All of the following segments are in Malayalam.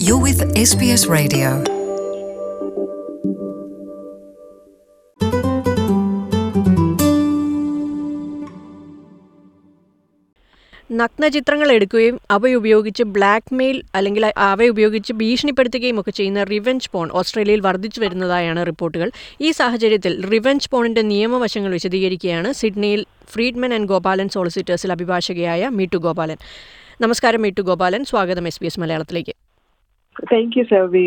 You're with SBS Radio. നഗ്നചിത്രങ്ങൾ എടുക്കുകയും അവയുപയോഗിച്ച് ബ്ലാക്ക് മെയിൽ അല്ലെങ്കിൽ അവയുപയോഗിച്ച് ഭീഷണിപ്പെടുത്തുകയും ഒക്കെ ചെയ്യുന്ന റിവെഞ്ച് പോൺ ഓസ്ട്രേലിയയിൽ വർദ്ധിച്ചു വരുന്നതായാണ് റിപ്പോർട്ടുകൾ ഈ സാഹചര്യത്തിൽ റിവെഞ്ച് പോണിന്റെ നിയമവശങ്ങൾ വിശദീകരിക്കുകയാണ് സിഡ്നിയിൽ ഫ്രീഡ്മൻ ആൻഡ് ഗോപാലൻ സോളിസിറ്റേഴ്സിൽ അഭിഭാഷകയായ മീട്ടു ഗോപാലൻ നമസ്കാരം മീട്ടു ഗോപാലൻ സ്വാഗതം എസ് ബി എസ് മലയാളത്തിലേക്ക് Thank you, Selvi.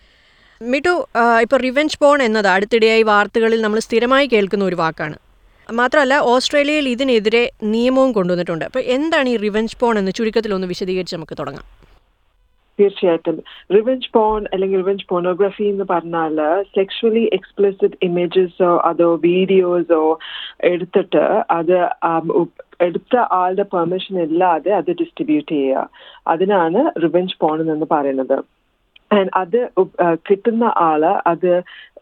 മിട്ടു ഇപ്പോൾ റിവെഞ്ച് പോൺ എന്നത് അടുത്തിടെയായി വാർത്തകളിൽ നമ്മൾ സ്ഥിരമായി കേൾക്കുന്ന ഒരു വാക്കാണ് മാത്രമല്ല ഓസ്ട്രേലിയയിൽ ഇതിനെതിരെ നിയമവും കൊണ്ടുവന്നിട്ടുണ്ട് അപ്പോൾ എന്താണ് ഈ റിവെഞ്ച് പോൺ എന്ന് ചുരുക്കത്തിൽ ഒന്ന് വിശദീകരിച്ച് നമുക്ക് തുടങ്ങാം തീർച്ചയായിട്ടും റിവെഞ്ച് പോൺ അല്ലെങ്കിൽ റിവെഞ്ച് പോണോഗ്രഫി എന്ന് പറഞ്ഞാൽ സെക്ഷുവലി എക്സ്പ്ലിസിറ്റ് ഇമേജസോ അതോ വീഡിയോസോ എടുത്തിട്ട് അത് ആം, ഉപ്പ് എടുത്ത ആളുടെ പെർമിഷൻ ഇല്ലാതെ അത് ഡിസ്ട്രിബ്യൂട്ട് ചെയ്യുക അതിനാണ് റിവെഞ്ച് പോൺ എന്ന് പറയുന്നത് ആൻഡ് അത് ഉപ്പ്, ആ, കിട്ടുന്ന ആള് അത്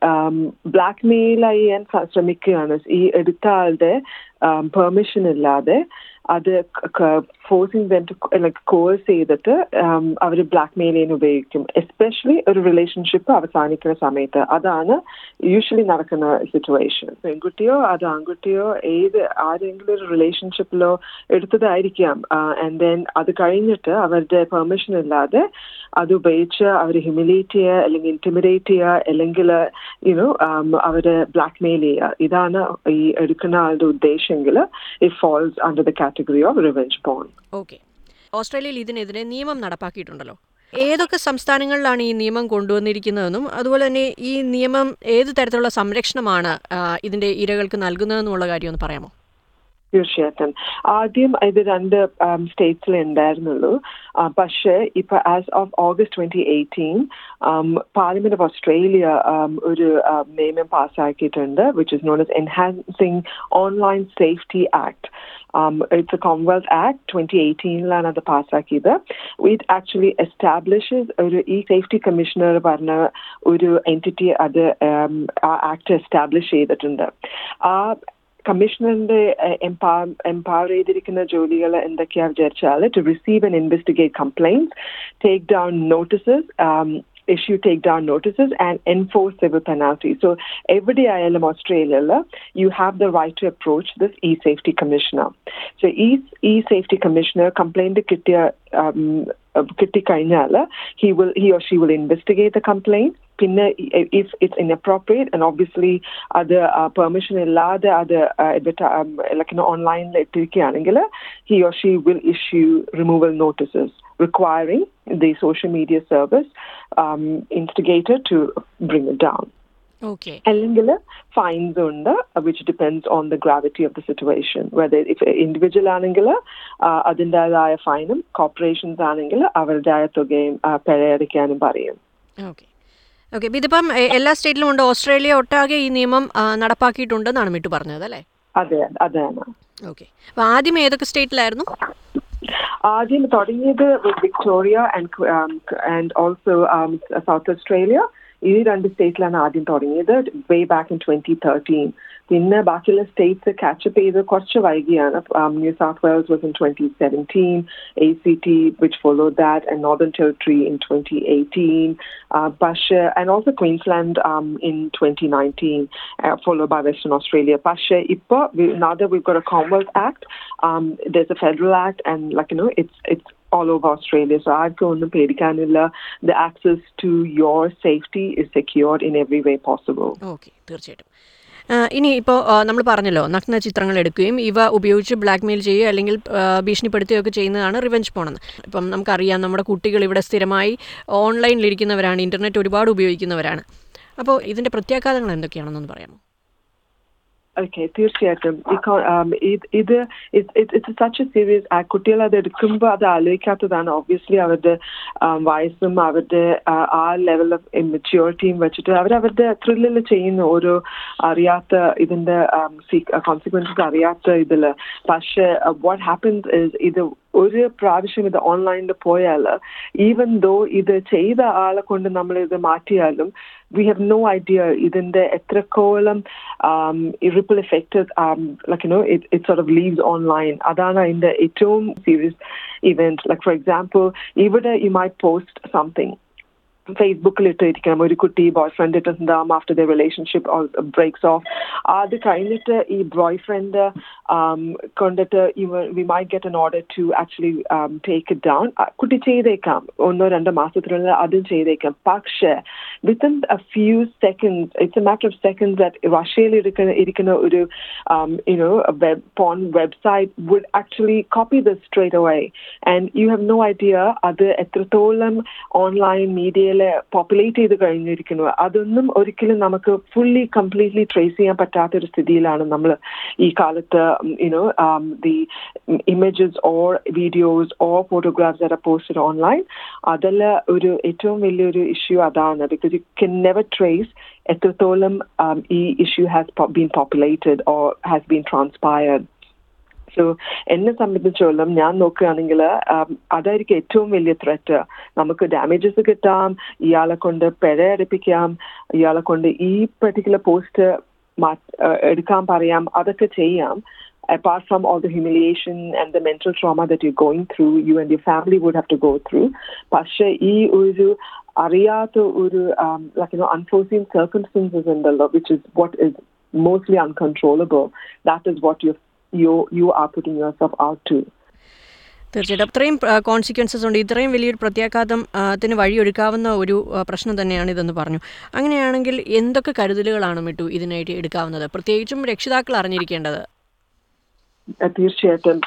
ബ്ലാക്ക് മെയിൽ ചെയ്യാൻ സ- ശ്രമിക്കുകയാണ് ഈ എടുത്ത ആളുടെ പെർമിഷൻ ഇല്ലാതെ അത് forcing them to like coerce ചെയ്തിട്ട് അവർ ബ്ലാക്ക് മെയിൽ ചെയ്യാൻ ഉപയോഗിക്കും എസ്പെഷ്യലി ഒരു റിലേഷൻഷിപ്പ് അവസാനിക്കുന്ന സമയത്ത് അതാണ് യൂഷ്വലി നടക്കുന്ന സിറ്റുവേഷൻ പെൺകുട്ടിയോ അത് ആൺകുട്ടിയോ ഏത് ആരെങ്കിലും ഒരു റിലേഷൻഷിപ്പിലോ എടുത്തതായിരിക്കാം ആൻഡ് ദെൻ അത് കഴിഞ്ഞിട്ട് അവരുടെ പെർമിഷൻ ഇല്ലാതെ അത് ഉപയോഗിച്ച് അവർ ഹ്യൂമിലേറ്റ് ചെയ്യുക അല്ലെങ്കിൽ ഇന്റിമിഡേറ്റ് ചെയ്യുക അല്ലെങ്കിൽ യുനോ അവരെ ബ്ലാക്ക് മെയിൽ ചെയ്യുക ഇതാണ് ഈ എടുക്കുന്ന ആളുടെ ഉദ്ദേശമെങ്കിൽ it falls under the category of revenge porn okay ഓസ്ട്രേലിയയിൽ ഇതിനെതിരെ നിയമം നടപ്പാക്കിയിട്ടുണ്ടല്ലോ ഏതൊക്കെ സംസ്ഥാനങ്ങളിലാണ് ഈ നിയമം കൊണ്ടുവന്നിരിക്കുന്നതെന്നും അതുപോലെ തന്നെ ഈ നിയമം ഏത് തരത്തിലുള്ള സംരക്ഷണമാണ് ആ, ഇതിന്റെ ഇരകൾക്ക് നൽകുന്നതെന്നുള്ള കാര്യം ഒന്ന് പറയാമോ തീർച്ചയായിട്ടും ആദ്യം ഇത് രണ്ട് സ്റ്റേറ്റ്സിൽ ഉണ്ടായിരുന്നുള്ളൂ ആ, പക്ഷേ ഇപ്പൊ as of August twenty eighteen parliament of Australia um, ഒരു um, നിയമം പാസ്സാക്കിയിട്ടുണ്ട് which is known as enhancing online safety act it's a commonwealth act twenty എയ്റ്റീനിലാണ് അത് പാസ്സാക്കിയത് ഇറ്റ് ആക്ച്വലി എസ്റ്റാബ്ലിഷസ് ഒരു ഈ സേഫ്റ്റി കമ്മീഷണർ പറഞ്ഞ ഒരു എൻറ്റിറ്റി അത് um, ആ ആക്ട് എസ്റ്റാബ്ലിഷ് ചെയ്തിട്ടുണ്ട് ആ കമ്മീഷണറിന്റെ എംപവർ ചെയ്തിരിക്കുന്ന ജോലികൾ എന്തൊക്കെയാ വിചാരിച്ചാൽ to receive and investigate compliance take down notices issue take down notices and enforce civil penalties. So every ILM Australia, you have the right to approach this e-safety commissioner. So e e-safety commissioner complained to Kittia um, കിട്ടി കഴിഞ്ഞാൽ he will he or she will investigate the complaint പിന്നെ if it's inappropriate and obviously അത് പെർമിഷൻ ഇല്ലാതെ അത് ലൈക്ക് ഓൺലൈനിൽ ഇട്ടിരിക്കുകയാണെങ്കിൽ he or she will issue removal notices requiring the social media service um, instigator to bring it down. Okay അല്ലെങ്കിൽ ഫൈൻസ് ഉണ്ട് which depends on the gravity of the situation whether if individual ആണെങ്കിൽ അതിൻ്റെതായ ഫൈനും കോർപ്പറേഷൻസ് ആണെങ്കിൽ അവരുടേതായ തുകയും ആ, പിഴയടയ്ക്കാനും പറയും ഓക്കെ ഓക്കെ ഇതിപ്പം എ- എല്ലാ സ്റ്റേറ്റിലും ഉണ്ട് ഓസ്ട്രേലിയ ഒട്ടാകെ ഈ നിയമം ആ, നടപ്പാക്കിയിട്ടുണ്ടെന്നാണ് മിട്ടു പറഞ്ഞത് അല്ലേ അതെ അതാണ് ഓക്കെ അപ്പോൾ ആദ്യം ഏതൊക്കെ സ്റ്റേറ്റിലായിരുന്നു ആദ്യം തുടങ്ങിയത് Victoria and and also south Australia ഈ രണ്ട് സ്റ്റേറ്റിലാണ് ആദ്യം തുടങ്ങിയത് way back in twenty thirteen പിന്നെ ബാക്കിയുള്ള സ്റ്റേറ്റ്സ് കാച്ചപ്പ് ചെയ്ത് കുറച്ച് വൈകിയാണ് new south Wales was in twenty seventeen A C T which follow that and northern territory in twenty eighteen പക്ഷേ and also Queensland in twenty nineteen follow by western Australia പക്ഷേ ഇപ്പോൾ now that we've got a Commonwealth Act, um, there's a federal act, and like you know, it's it's all over Australia. So ആർക്കും ഒന്നും പേടിക്കാനില്ല the access to your safety is secured in every way possible. Okay തീർച്ചയായിട്ടും ആ, ഇനി ഇപ്പോൾ നമ്മൾ പറഞ്ഞല്ലോ നഗ്ന ചിത്രങ്ങൾ എടുക്കുകയും ഇവ ഉപയോഗിച്ച് ബ്ലാക്ക് മെയിൽ ചെയ്യുകയോ അല്ലെങ്കിൽ ആ, ഭീഷണിപ്പെടുത്തുകയൊക്കെ ചെയ്യുന്നതാണ് റിവെഞ്ച് പോണെന്ന് ഇപ്പം നമുക്കറിയാം നമ്മുടെ കുട്ടികൾ ഇവിടെ സ്ഥിരമായി ഓൺലൈനിലിരിക്കുന്നവരാണ് ഇൻ്റർനെറ്റ് ഒരുപാട് ഉപയോഗിക്കുന്നവരാണ് അപ്പോൾ ഇതിൻ്റെ പ്രത്യാഘാതങ്ങൾ എന്തൊക്കെയാണെന്നൊന്ന് പറയാമോ ഓക്കെ തീർച്ചയായിട്ടും ഈ കൊ- um, ഇത് ഇത് ഇറ്റ്സ് സച്ച് എ സീരിയസ് ആ കുട്ടികൾ അത് എടുക്കുമ്പോൾ അത് ആലോചിക്കാത്തതാണ് ഒബ്വിയസ്ലി അവരുടെ um, വയസ്സും അവരുടെ ആ, ആ ലെവൽ ഓഫ് മെച്യൂരിറ്റിയും വെച്ചിട്ട് അവരവരുടെ ത്രില്ലിൽ ചെയ്യുന്ന ഓരോ അറിയാത്ത ഇതിന്റെ കോൺസിക്വൻസസ് അറിയാത്ത ഇതില് പക്ഷെ വാട്ട് ഹാപ്പൻസ് ഇസ് ഇത് ഒരു പ്രാവശ്യം ഇത് ഓൺലൈനിൽ പോയാൽ ഈവൻ ദോ ഇത് ചെയ്ത ആളെ കൊണ്ട് നമ്മൾ ഇത് മാറ്റിയാലും വി ഹാവ് നോ ഐഡിയ ഇതിന്റെ എത്രക്കോളം ripple effect like you know it it sort of leaves online അതാണ് അതിന്റെ ഏറ്റവും serious event like for example ഇവിടെ യു മൈ പോസ്റ്റ് സംതിങ് ഫേസ്ബുക്കിൽ ഇട്ടിരിക്കണം ഒരു കുട്ടി ബോയ് ഫ്രണ്ട് ഇട്ടിട്ടുണ്ടാവും after the relationship breaks off അത് കഴിഞ്ഞിട്ട് ഈ ബോയ് ഫ്രണ്ട് കൊണ്ടിട്ട് we might get an order to actually take it down കുട്ടി ചെയ്തേക്കാം ഒന്നോ രണ്ടോ മാസത്തിനുള്ളിൽ അതും ചെയ്തേക്കാം പക്ഷേ within a few seconds it's a matter of seconds that റഷ്യയിൽ ഇരിക്കുന്ന ഇരിക്കുന്ന ഒരു you know web porn website would actually copy the straight away and you have no idea അത് എത്രത്തോളം ഓൺലൈൻ മീഡിയയിൽ പോപ്പുലേറ്റ് ചെയ്ത് കഴിഞ്ഞിരിക്കുന്നു അതൊന്നും ഒരിക്കലും നമുക്ക് ഫുള്ളി കംപ്ലീറ്റ്ലി ട്രേസ് ചെയ്യാൻ പറ്റാത്ത ഒരു സ്ഥിതിയിലാണ് നമ്മൾ ഈ കാലത്ത് you know the images or videos or photographs are posted online അതിൽ ഒരു ഏറ്റവും വലിയൊരു ഇഷ്യൂ അതാണ് because you can never trace എത്രത്തോളം ഈ issue has been populated or has been transpired so എന്നെ സംബന്ധിച്ചോളം ഞാൻ നോക്കുകയാണെങ്കിൽ അതായിരിക്കും ഏറ്റവും വലിയ ത്രെറ്റ് നമുക്ക് ഡാമേജസ് കിട്ടാം ഇയാളെ കൊണ്ട് പിഴ അടിപ്പിക്കാം ഇയാളെ കൊണ്ട് ഈ പെർട്ടിക്കുലർ പോസ്റ്റ് എടുക്കാൻ പറയാം അതൊക്കെ ചെയ്യാം apart from all the humiliation and the mental trauma that you're going through, you and your family would have to go through. പക്ഷേ ഈ ഒരു അറിയാത്ത ഒരു like you know unforeseen circumstances ഉണ്ടല്ലോ which is what is mostly uncontrollable that is what you you you are putting yourself out to തീർച്ചയായിട്ടും അത്രയും കോൺസിക്വൻസസ് ഉണ്ട് ഇത്രയും വലിയൊരു പ്രത്യാഘാതത്തിന് വഴിയൊരുക്കാവുന്ന ഒരു പ്രശ്നം തന്നെയാണ് ഇതെന്ന് പറഞ്ഞു അങ്ങനെയാണെങ്കിൽ എന്തൊക്കെ കരുതലുകളാണ് മിട്ടു ഇതിനായിട്ട് എടുക്കാവുന്നത് പ്രത്യേകിച്ചും രക്ഷിതാക്കൾ അറിഞ്ഞിരിക്കേണ്ടത് തീർച്ചയായിട്ടും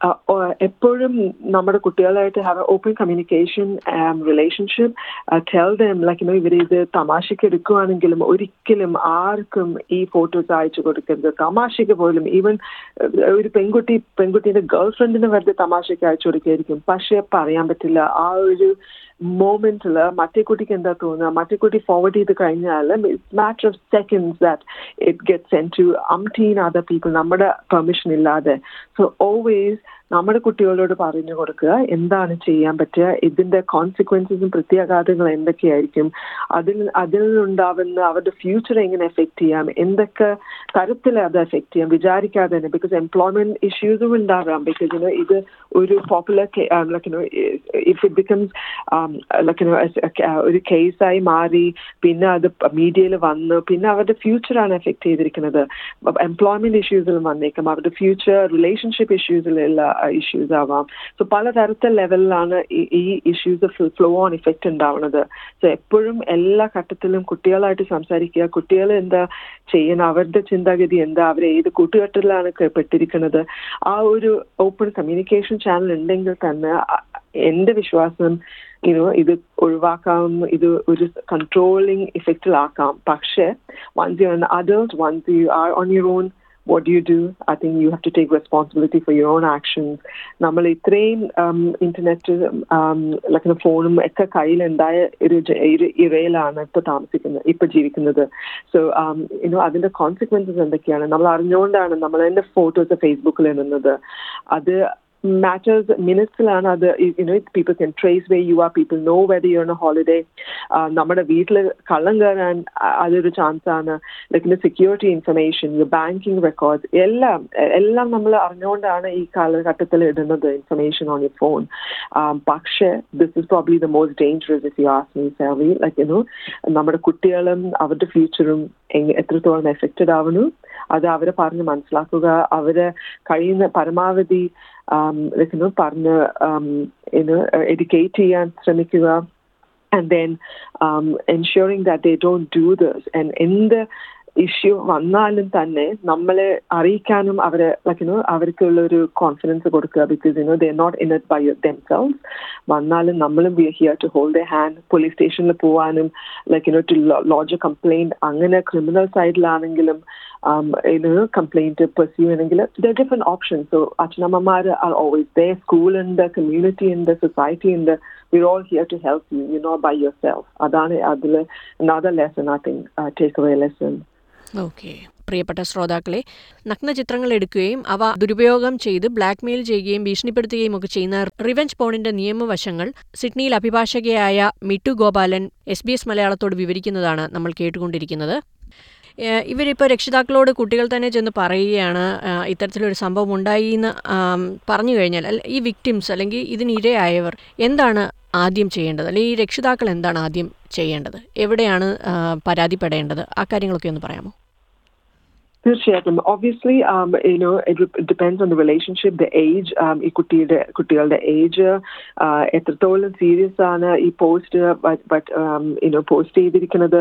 എപ്പോഴും നമ്മുടെ കുട്ടികളായിട്ട് have open communication relationship tell them like no ഇവർ ഇത് തമാശയ്ക്ക് എടുക്കുകയാണെങ്കിലും ഒരിക്കലും ആർക്കും ഈ ഫോട്ടോസ് അയച്ചു കൊടുക്കരുത് തമാശയ്ക്ക് പോലും ഈവൻ ഒരു പെൺകുട്ടി പെൺകുട്ടിയുടെ ഗേൾ ഫ്രണ്ടിന് വെറുതെ തമാശയ്ക്ക് അയച്ചു കൊടുക്കുകയായിരിക്കും പക്ഷെ പറയാൻ പറ്റില്ല ആ ഒരു മോമെന്റിൽ മറ്റേ കുട്ടിക്ക് എന്താ തോന്നുക മറ്റേ കുട്ടി ഫോർവേഡ് ചെയ്ത് കഴിഞ്ഞാൽ it's matter of seconds that it get sent to umpteen other people നമ്മുടെ പെർമിഷൻ ഇല്ലാതെ സോ ഓൾവേസ് നമ്മുടെ കുട്ടികളോട് പറഞ്ഞു കൊടുക്കുക എന്താണ് ചെയ്യാൻ പറ്റുക ഇതിന്റെ കോൺസിക്വൻസസും പ്രത്യാഘാതങ്ങൾ എന്തൊക്കെയായിരിക്കും അതിൽ അതിൽ നിന്നുണ്ടാവുന്ന അവരുടെ ഫ്യൂച്ചർ എങ്ങനെ എഫക്ട് ചെയ്യാം എന്തൊക്കെ തരത്തിൽ അത് എഫക്ട് ചെയ്യാം വിചാരിക്കാതെ തന്നെ ബിക്കോസ് എംപ്ലോയ്മെന്റ് ഇഷ്യൂസും ഉണ്ടാകാം ബിക്കോസ് യുനോ ഇത് ഒരു popular like you know if it becomes like you know ഒരു കേസായി മാറി പിന്നെ അത് മീഡിയയിൽ വന്ന് പിന്നെ അവരുടെ ഫ്യൂച്ചറാണ് എഫക്ട് ചെയ്തിരിക്കുന്നത് എംപ്ലോയ്മെന്റ് ഇഷ്യൂസിലും വന്നേക്കാം അവരുടെ ഫ്യൂച്ചർ റിലേഷൻഷിപ്പ് ഇഷ്യൂസിലുള്ള ഇഷ്യൂസ് ആവാം സോ പലതരത്തിൽ ലെവലിലാണ് ഈ ഇഷ്യൂസ് ഫ്ലോ ഓൺ ഇഫക്റ്റ് ഉണ്ടാവുന്നത് സോ എപ്പോഴും എല്ലാ ഘട്ടത്തിലും കുട്ടികളായിട്ട് സംസാരിക്കുക കുട്ടികൾ എന്താ ചെയ്യുന്ന അവരുടെ ചിന്താഗതി എന്താ അവർ ഏത് കൂട്ടുകെട്ടിലാണ് പെട്ടിരിക്കുന്നത് ആ ഒരു ഓപ്പൺ കമ്മ്യൂണിക്കേഷൻ ചാനൽ ഉണ്ടെങ്കിൽ തന്നെ എന്റെ വിശ്വാസം യുനോ ഇത് ഒഴിവാക്കാം ഇത് ഒരു കൺട്രോളിങ് ഇഫക്റ്റിലാക്കാം പക്ഷേ once you others once you are on your own what do you do? I think you have to take responsibility for your own actions. നമ്മൾ ഇത്രയും ഇന്റർനെറ്റ് ലൈക്ക് ഫോണും ഒക്കെ കയ്യിലുണ്ടായ ഒരു ഇറയിലാണ് ഇപ്പൊ താമസിക്കുന്നത് ഇപ്പൊ ജീവിക്കുന്നത് സോ യുനോ അതിന്റെ കോൺസിക്വൻസസ് എന്തൊക്കെയാണ് നമ്മൾ അറിഞ്ഞുകൊണ്ടാണ് നമ്മൾ എന്റെ ഫോട്ടോസ് ഫേസ്ബുക്കിൽ ഇടുന്നത് അത് matters മിനിറ്റ്സിലാണ് അത് you know people can trace where you are people know whether you a holiday നമ്മുടെ വീട്ടിൽ കള്ളം കയറാൻ അതൊരു ചാൻസ് ആണ് like security information you banking records എല്ലാം എല്ലാം നമ്മൾ അറിഞ്ഞുകൊണ്ടാണ് ഈ കാലഘട്ടത്തിൽ ഇടുന്നത് ഇൻഫർമേഷൻ ഓൺ യർ ഫോൺ പക്ഷേ this is probably the most dangerous if you ask me seriously like you know നമ്മുടെ കുട്ടികളും അവരുടെ ഫ്യൂച്ചറും എത്രത്തോളം എഫക്റ്റഡ് ആവുന്നു അത് അവരെ പറഞ്ഞ് മനസ്സിലാക്കുക അവരെ കഴിയുന്ന പരമാവധി ലൈക്ക് പറഞ്ഞ് എഡ്യൂക്കേറ്റ് ചെയ്യാൻ ശ്രമിക്കുക and then ensuring that they don't do this and എന്ത് ഇഷ്യൂ വന്നാലും തന്നെ നമ്മളെ അറിയിക്കാനും അവരെ ലൈക്ക് യുനോ അവർക്കുള്ള ഒരു കോൺഫിഡൻസ് കൊടുക്കുക because you know they not in it by themselves വന്നാലും നമ്മളും we here to hold a hand police സ്റ്റേഷനിൽ പോവാനും like you know to lodge complaint അങ്ങനെ ക്രിമിനൽ സൈഡിലാണെങ്കിലും ഇത് കംപ്ലൈന്റ് പെർസ്യൂ ചെയ്യണമെങ്കിൽ ദ ഡിഫറെന്റ് ഓപ്ഷൻസ് സോ അച്ഛനമ്മമാർ ആർ ഓൾവേസ് ദേ സ്കൂളുണ്ട് കമ്മ്യൂണിറ്റി ഉണ്ട് സൊസൈറ്റി ഉണ്ട് we're all here to help you. You're not by yourself. അതാണ് അതിൽ another lesson I think uh, take away lesson. Okay പ്രിയപ്പെട്ട ശ്രോതാക്കളെ നഗ്നചിത്രങ്ങൾ എടുക്കുകയും അവ ദുരുപയോഗം ചെയ്ത് ബ്ലാക്ക്മെയിൽ ചെയ്യുകയും ഭീഷണിപ്പെടുത്തുകയും ഒക്കെ ചെയ്യുന്ന റിവെഞ്ച് പോണിന്റെ നിയമവശങ്ങൾ സിഡ്നിയിൽ അഭിഭാഷകയായ Mittu Gopalan S B S മലയാളത്തോട് വിവരിക്കുന്നതാണ് നമ്മൾ കേട്ടുകൊണ്ടിരിക്കുന്നത് ഏഹ് ഇവരിപ്പോൾ രക്ഷിതാക്കളോട് കുട്ടികൾ തന്നെ ചെന്ന് പറയുകയാണ് ആഹ് ഇത്തരത്തിലൊരു സംഭവം ഉണ്ടായി എന്ന് ആം, പറഞ്ഞു കഴിഞ്ഞാൽ അല്ല ഈ വിക്ടിംസ് അല്ലെങ്കിൽ ഇതിനിരയായവർ എന്താണ് ആദ്യം ചെയ്യേണ്ടത് അല്ലെങ്കിൽ ഈ രക്ഷിതാക്കൾ എന്താണ് ആദ്യം ചെയ്യേണ്ടത് എവിടെയാണ് ആഹ് പരാതിപ്പെടേണ്ടത് ആ കാര്യങ്ങളൊക്കെ ഒന്ന് പറയാമോ തീർച്ചയായിട്ടും obviously you know it depends on the relationship the age ഈ കുട്ടിയുടെ കുട്ടികളുടെ ഏജ് എത്രത്തോളം സീരിയസ് ആണ് ഈ പോസ്റ്റ് ബട്ട് യുനോ പോസ്റ്റ് ചെയ്തിരിക്കുന്നത്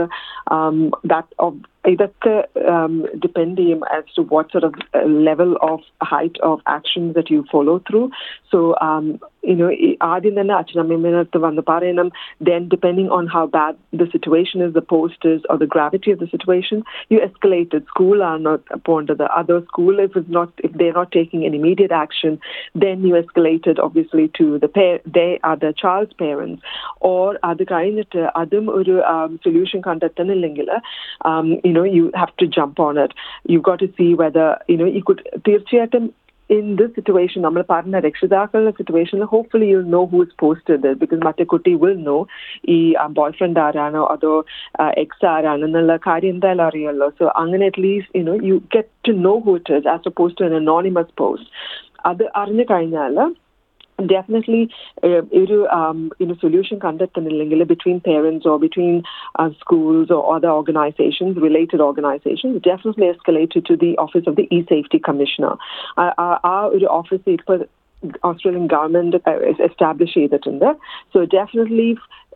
ദാറ്റ് ഇതൊക്കെ ഡിപ്പെൻഡ് ചെയ്യും as to what sort of level of height of actions that you follow through so you know ആദ്യം തന്നെ അച്ഛനമ്മയുടെ വന്ന് പറയണം then depending on how bad the situation is the post is or the gravity of the situation you escalated സ്കൂളാണ് പോകേണ്ടത് അതോ school if is not if they not taking an immediate action then you escalated obviously to the they are the child's parents or അത് കഴിഞ്ഞിട്ട് അതും ഒരു സൊല്യൂഷൻ കണ്ടെത്തുന്നില്ലെങ്കിൽ you know, you have to jump on it. You've got to see whether, you know, you could, തീർച്ചയായിട്ടും in this situation, നമ്മൾ പറഞ്ഞ രക്ഷിതാക്കളുടെ സിറ്റുവേഷനിൽ hopefully you know who is posted because മറ്റേ കുട്ടി വിൽ നോ ഈ ബോയ് ഫ്രണ്ട് ആരാണോ അതോ എക്സ് ആരാണോ എന്നുള്ള കാര്യം എന്തായാലും അറിയാമല്ലോ സോ അങ്ങനെ at least you know you get to know who it is as opposed to an anonymous post അത് അറിഞ്ഞു കഴിഞ്ഞാൽ definitely uh, ഒരു um, you know, solution കണ്ടെത്തുന്നില്ലെങ്കിൽ between parents or between uh, schools or other organizations, related organizations, definitely escalated to the office of the e-safety commissioner. ആ ഒരു ഓഫീസ് ഇപ്പോൾ ഓസ്ട്രേലിയൻ ഗവൺമെന്റ് എസ്റ്റാബ്ലിഷ് ചെയ്തിട്ടുണ്ട് so definitely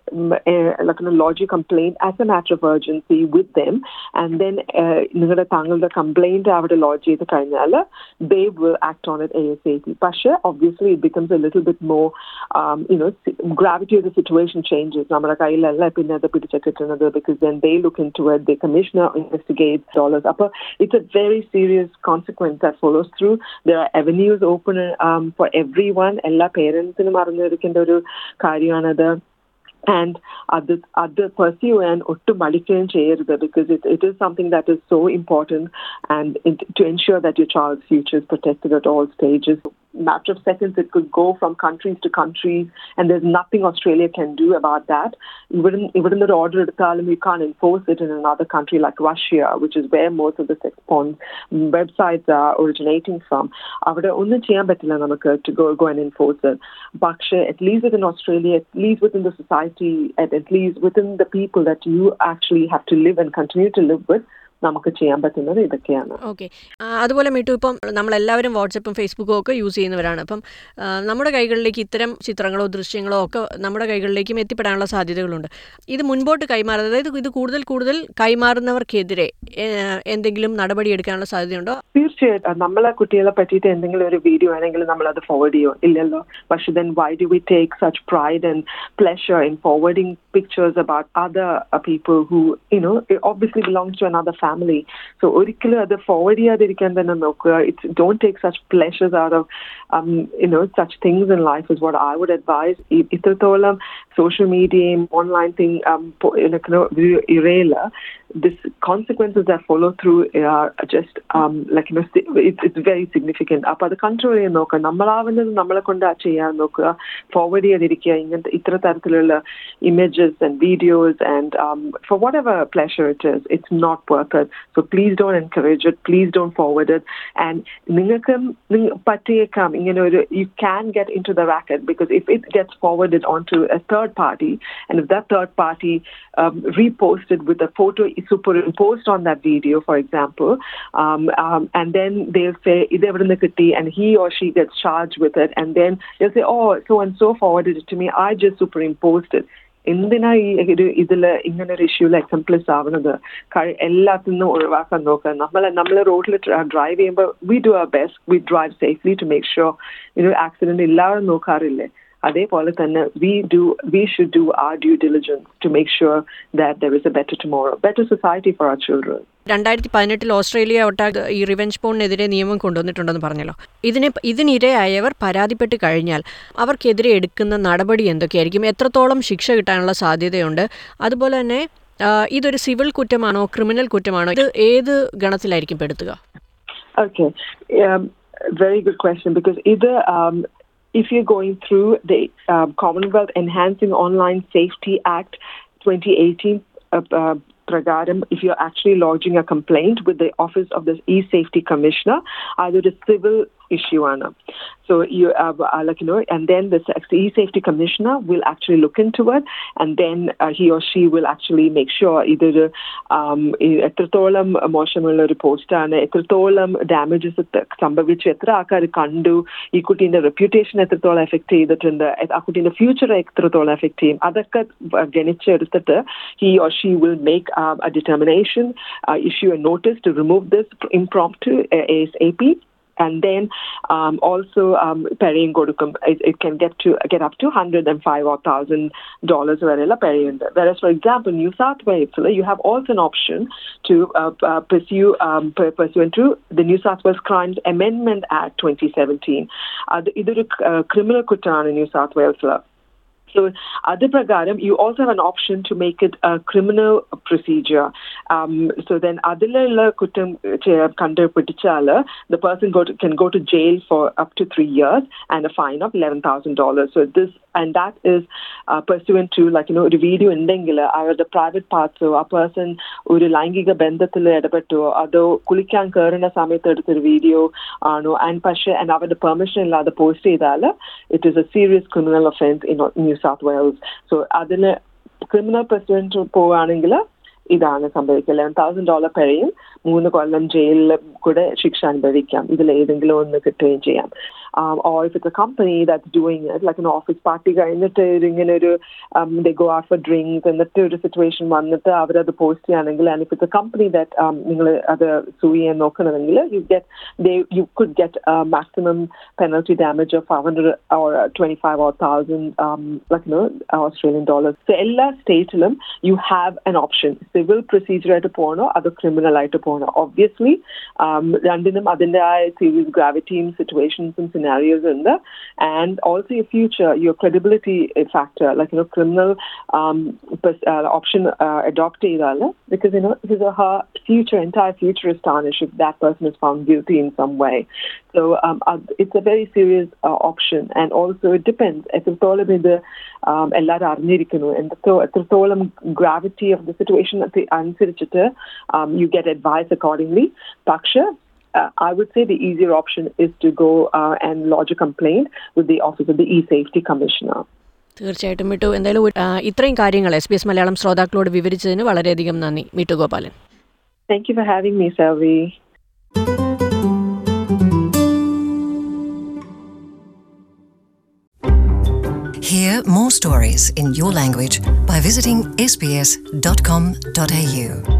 like a lodge a complaint as a matter of urgency with them and then നിങ്ങളുടെ താങ്കളുടെ കംപ്ലൈന്റ് അവിടെ ലോഡ്ജ് ചെയ്ത് കഴിഞ്ഞാൽ they will act on it ASAP പക്ഷേ obviously it becomes a little bit more um, you know gravity of the situation changes നമ്മുടെ കയ്യിലല്ല പിന്നെ അത് പിടിച്ച് കിട്ടുന്നത് because then they look into it the commissioner investigates dollars അപ്പോൾ it's a very serious consequence that follows through there are avenues open um, for everyone എല്ലാ പേരൻസിനും അറിഞ്ഞിരിക്കേണ്ട ഒരു കാര്യമാണത് and അത് അത് pursue and ഒട്ടും മടിക്കുകയും ചെയ്യരുത് because it, it is something that is so important and it, to ensure that your child's future is protected at all stages. Matter of seconds, it could go from countries to countries, and there's nothing Australia can do about that. Even even the order at Talim, you can't enforce it in another country like Russia, which is where most of the sex porn websites are originating from. അവിടെ ഒന്നും ചെയ്യാൻ പറ്റില്ല നമുക്ക് to go go and enforce it. പക്ഷേ at least within Australia, at least within the society, at, at least within the people that you actually have to live and continue to live with, നമുക്ക് ചെയ്യാൻ പറ്റുന്നത് ഇതൊക്കെയാണ് ഓക്കെ അതുപോലെ മിട്ടു ഇപ്പം നമ്മളെല്ലാവരും വാട്സപ്പും ഫേസ്ബുക്കും ഒക്കെ യൂസ് ചെയ്യുന്നവരാണ് അപ്പം ആ, നമ്മുടെ കൈകളിലേക്ക് ഇത്തരം ചിത്രങ്ങളോ ദൃശ്യങ്ങളോ ഒക്കെ നമ്മുടെ കൈകളിലേക്കും എത്തിപ്പെടാനുള്ള സാധ്യതകളുണ്ട് ഇത് മുൻപോട്ട് കൈമാറുന്നത് അതായത് ഇത് കൂടുതൽ കൂടുതൽ കൈമാറുന്നവർക്കെതിരെ ഏ, എന്തെങ്കിലും നടപടി എടുക്കാനുള്ള സാധ്യതയുണ്ടോ തീർച്ചയായിട്ടും നമ്മളെ കുട്ടികളെ പറ്റിയിട്ട് എന്തെങ്കിലും ഒരു വീഡിയോ ആണെങ്കിൽ നമ്മൾ അത് ഫോർവേഡ് ചെയ്യോ ഇല്ലല്ലോ പക്ഷെ then why do we take such pride and pleasure in forwarding pictures about other people who you know obviously belongs to another family so ഒരിക്കലും അത് ഫോർവേഡ് ചെയ്യാതിരിക്കാൻ തന്നെ നോക്കുക it's don't take such pleasures out of you know such things in life is what I would advise ഇത്രത്തോളം സോഷ്യൽ മീഡിയയും ഓൺലൈൻ തിങ് ഇറയില്ല this consequences that follow through are just um, like you know it's, it's very significant അപ്പൊ അത് കൺട്രോൾ ചെയ്യാൻ നോക്കുക നമ്മളാവുന്നത് നമ്മളെ കൊണ്ട് ചെയ്യാൻ നോക്കുക ഫോർവേഡ് ചെയ്തിരിക്കുക ഇങ്ങനത്തെ ഇത്ര തരത്തിലുള്ള images and videos and for whatever pleasure it is it's not worth it so please don't encourage it please don't forward it and നിങ്ങൾക്ക് പറ്റിയേക്കാം ഇങ്ങനെ ഒരു you can get into the racket because if it gets forward on to a third party and if the third party reposted with a photo superimposed on that video, for example, um, um, and then they'll say, and he or she gets charged with it, and then they'll say, oh, so and so forwarded it to me, I just superimposed it. എന്തിനാ ഈ ഒരു ഇതിൽ ഇങ്ങനെ ഒരു ഇഷ്യൂല് എക്സംപ്ലസ് ആവുന്നത് എല്ലാത്തിൽ നിന്നും ഒഴിവാക്കാൻ നോക്കുക നമ്മൾ നമ്മൾ റോഡിൽ ഡ്രൈവ് ചെയ്യുമ്പോൾ we do our best we drive safely to make sure ഒരു ആക്സിഡന്റ് ഇല്ലാതെ നോക്കാറില്ലേ അതേപോലെ തന്നെ we do we should do our due diligence to make sure that there is a better tomorrow better society for our children രണ്ടായിരത്തി പതിനെട്ടിൽ ഓസ്ട്രേലിയ ഒട്ടാകെ ഈ റിവെഞ്ച് പോണിനെതിരെ നിയമം കൊണ്ടുവന്നിട്ടുണ്ടെന്ന് പറഞ്ഞല്ലോ ഇതിന് ഇതിനിരയായവർ പരാതിപ്പെട്ട് കഴിഞ്ഞാൽ അവർക്കെതിരെ എടുക്കുന്ന നടപടി എന്തൊക്കെയായിരിക്കും എത്രത്തോളം ശിക്ഷ കിട്ടാനുള്ള സാധ്യതയുണ്ട് അതുപോലെ തന്നെ ആ, ഇതൊരു സിവിൽ കുറ്റമാണോ ക്രിമിനൽ കുറ്റമാണോ ഇത് ഏത് ഗണത്തിലായിരിക്കും പെടുത്തുക Okay, um, very good question because either um, if you're going through the um, Commonwealth Enhancing Online Safety Act 2018 uh, uh, പ്രകാരം if you are actually lodging a complaint with the office of the e safety commissioner അതൊരു സിവിൽ issue ആണ് so you uh, uh, like you know and then the e-safety commissioner will actually look into it and then uh, he or she will actually make sure either um, എത്രത്തോളം മോശമുള്ള ഒരു പോസ്റ്റാണ് എത്രത്തോളം ഡാമേജസ് സംഭവിച്ചു എത്ര ആൾക്കാർ കണ്ടു ഈ കുട്ടീൻ്റെ റെപ്യൂട്ടേഷൻ എത്രത്തോളം എഫക്ട് ചെയ്തിട്ടുണ്ട് ആ കുട്ടീൻ്റെ ഫ്യൂച്ചർ എത്രത്തോളം എഫക്ട് ചെയ്യും അതൊക്കെ ഗണിച്ചെടുത്തിട്ട് he or she will make a determination, uh, issue a notice to remove this impromptu uh, ASAP and then um, also um, paying കൊടുക്കും it, it can get to get up to hundred and five or thousand dollars വരെയുള്ള paying. Whereas, for example, New South Wales, you have also an option to uh, uh, pursue um, pursuant to the New South Wales Crimes Amendment Act 2017. Uh, ഇതൊരു criminal കുറ്റമാണ് ന്യൂ സൗത്ത് വെയിൽസിൽ So, other pragaram, you also have an option to make it a criminal procedure. Um, so then, adilala kutam kanda pitichala, the person go to, can go to jail for up to three years and a fine of eleven thousand dollars. So this and that is uh, pursuant to like you know ഒരു വീഡിയോ ഉണ്ടെങ്കിൽ അവരുടെ പ്രൈവറ്റ് പാർട്സോ ആ പേഴ്സൺ ഒരു ലൈംഗിക ബന്ധത്തിൽ ഇടപെട്ടോ അതോ കുളിക്കാൻ കയറുന്ന സമയത്ത് എടുത്തൊരു വീഡിയോ ആണോ ആൻഡ് പക്ഷേ ആൻഡ് അവരുടെ പെർമിഷൻ ഇല്ലാതെ പോസ്റ്റ് ചെയ്താൽ it is a serious criminal offence in New south Wales so അതിന് ക്രിമിനൽ പ്രസിഡന്റ് പോവുകയാണെങ്കിൽ ഇതാണ് സംഭവിക്കുക ലെവൻ തൗസൻഡ് ഡോളർ പെഴയും മൂന്ന് കൊല്ലം ജയിലിൽ കൂടെ ശിക്ഷ അനുഭവിക്കാം ഇതിൽ ഏതെങ്കിലും ഒന്ന് കിട്ടുകയും ചെയ്യാം or if it's a company that's doing it, like an office party കഴിഞ്ഞിട്ട് ഇങ്ങനെ ഒരു they go out for drinks എന്നിട്ട് ഒരു സിറ്റുവേഷൻ വന്നിട്ട് അവരത് പോസ്റ്റ് ചെയ്യുകയാണെങ്കിൽ and if it's a company that നിങ്ങൾ അത് സൂ ചെയ്യാൻ നോക്കണമെങ്കിൽ you get they you could get a maximum penalty damage of 500 or 25 or 1000 um, like you know Australian dollars. So എല്ലാ സ്റ്റേറ്റിലും you have an option. Civil procedure ആയിട്ട് പോകണോ അതോ ക്രിമിനൽ ആയിട്ട് പോകണോ ഒബ്വിയസ്ലി രണ്ടിനും അതിൻ്റെതായ സീരിയസ് ഗ്രാവിറ്റിയും സിറ്റുവേഷൻസും scenarios in there, and also your future, your credibility factor, like you know, criminal um, uh, option uh, adopted, because you know his or her future, entire future is tarnished if that person is found guilty in some way. So um, uh, it's a very serious uh, option, and also it depends. എത്രത്തോളം ഇത് എല്ലാവരും അറിഞ്ഞിരിക്കുന്നു എത്രത്തോളം ഗ്രാവിറ്റി ഓഫ് ദ സിറ്റുവേഷൻ അനുസരിച്ചിട്ട് യു ഗെറ്റ് അഡ്വൈസ് അക്കോർഡിംഗ്ലി പക്ഷേ uh, I would say the easier option is to go uh, and lodge a complaint with the Office of the E-Safety Commissioner. തീർച്ചയായിട്ടും മിട്ടു എന്തായാലും ഇത്രയും കാര്യങ്ങൾ എസ് ബി എസ് മലയാളം ശ്രോതാക്കളോട് വിവരിച്ചതിന് വളരെയധികം നന്ദി Mittu Gopalan thank you for having me Selvi Hear more stories in your language by visiting sbs.com.au.